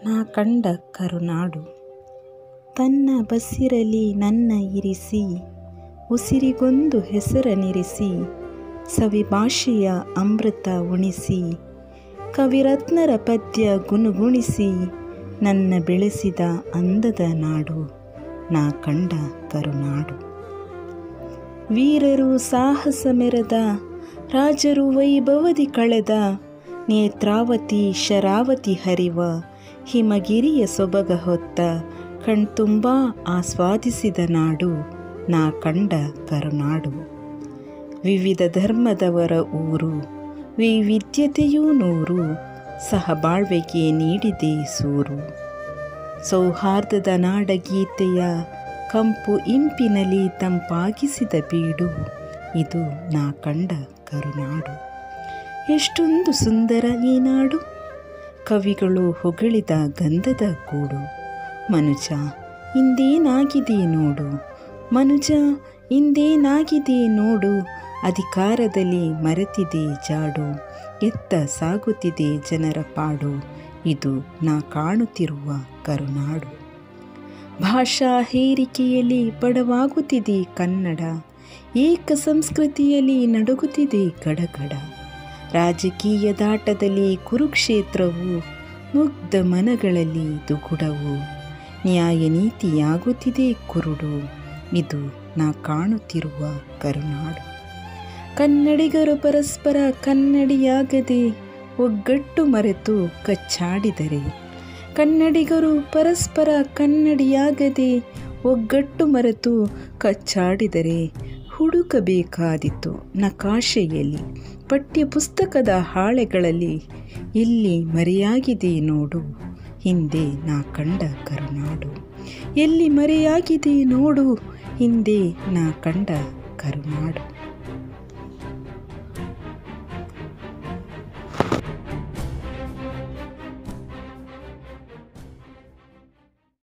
ನಾ ಕಂಡ ಕರುನಾಡು ತನ್ನ ಬಸಿರಲಿ ನನ್ನ ಇರಿಸಿ ಉಸಿರಿಗೊಂದು ಹೆಸರನಿರಿಸಿ ಸವಿಭಾಷೆಯ ಅಮೃತ ಉಣಿಸಿ ಕವಿರತ್ನರ ಪದ್ಯ ಗುನುಗುಣಿಸಿ ನನ್ನ ಬೆಳೆಸಿದ ಅಂದದ ನಾಡು ನಾ ಕಂಡ ಕರುನಾಡು ವೀರರು ಸಾಹಸ ಮೆರೆದ ರಾಜರು ವೈಭವದಿ ಕಳೆದ ನೇತ್ರಾವತಿ ಶರಾವತಿ ಹರಿವ ಹಿಮಗಿರಿಯ ಸೊಬಗ ಹೊತ್ತ ಕಣ್ತುಂಬ ಆಸ್ವಾದಿಸಿದ ನಾಡು ನಾ ಕಂಡ ಕರುನಾಡು ವಿವಿಧ ಧರ್ಮದವರ ಊರು ವೈವಿಧ್ಯತೆಯೂ ನೂರು ಸಹಬಾಳ್ವೆಗೆ ನೀಡಿದೆ ಸೂರು ಸೌಹಾರ್ದದ ನಾಡಗೀತೆಯ ಕಂಪು ಇಂಪಿನಲ್ಲಿ ತಂಪಾಗಿಸಿದ ಬೀಡು ಇದು ನಾ ಕಂಡ ಕರುನಾಡು ಎಷ್ಟೊಂದು ಸುಂದರ ಈ ನಾಡು ಕವಿಗಳು ಹೊಗಳಿದ ಗಂಧದ ಗೂಡು ಮನುಜ ಇಂದೇನಾಗಿದೆ ನೋಡು ಮನುಜ ಇಂದೇನಾಗಿದೆ ನೋಡು ಅಧಿಕಾರದಲ್ಲಿ ಮರೆತಿದೆ ಜಾಡು ಎತ್ತ ಸಾಗುತ್ತಿದೆ ಜನರ ಪಾಡು ಇದು ನಾ ಕಾಣುತ್ತಿರುವ ಕರುನಾಡು ಭಾಷಾ ಹೇರಿಕೆಯಲ್ಲಿ ಬಡವಾಗುತ್ತಿದೆ ಕನ್ನಡ ಏಕ ಸಂಸ್ಕೃತಿಯಲ್ಲಿ ನಡುಗುತ್ತಿದೆ ಗಡಗಡ ರಾಜಕೀಯ ದಾಟದಲ್ಲಿ ಕುರುಕ್ಷೇತ್ರವು ಮುಗ್ಧ ಮನಗಳಲ್ಲಿ ದುಗುಡವು ನ್ಯಾಯ ನೀತಿಯಾಗುತ್ತಿದೆ ಕುರುಡು ಇದು ನಾ ಕಾಣುತ್ತಿರುವ ಕರುನಾಡು ಕನ್ನಡಿಗರು ಪರಸ್ಪರ ಕನ್ನಡಿಯಾಗದೆ ಒಗ್ಗಟ್ಟು ಮರೆತು ಕಚ್ಚಾಡಿದರೆ ಕನ್ನಡಿಗರು ಪರಸ್ಪರ ಕನ್ನಡಿಯಾಗದೆ ಒಗ್ಗಟ್ಟು ಮರೆತು ಕಚ್ಚಾಡಿದರೆ ಹುಡುಕಬೇಕಾದಿತ್ತು ನಕಾಶೆಯಲ್ಲಿ ಪಠ್ಯ ಪುಸ್ತಕದ ಹಾಳೆಗಳಲ್ಲಿ ಎಲ್ಲಿ ಮರೆಯಾಗಿದೆ ನೋಡು ಹಿಂದೆ ನಾ ಕಂಡ ಕರುನಾಡು ಎಲ್ಲಿ ಮರೆಯಾಗಿದೆ ನೋಡು ಹಿಂದೆ ನಾ ಕಂಡ ಕರುನಾಡು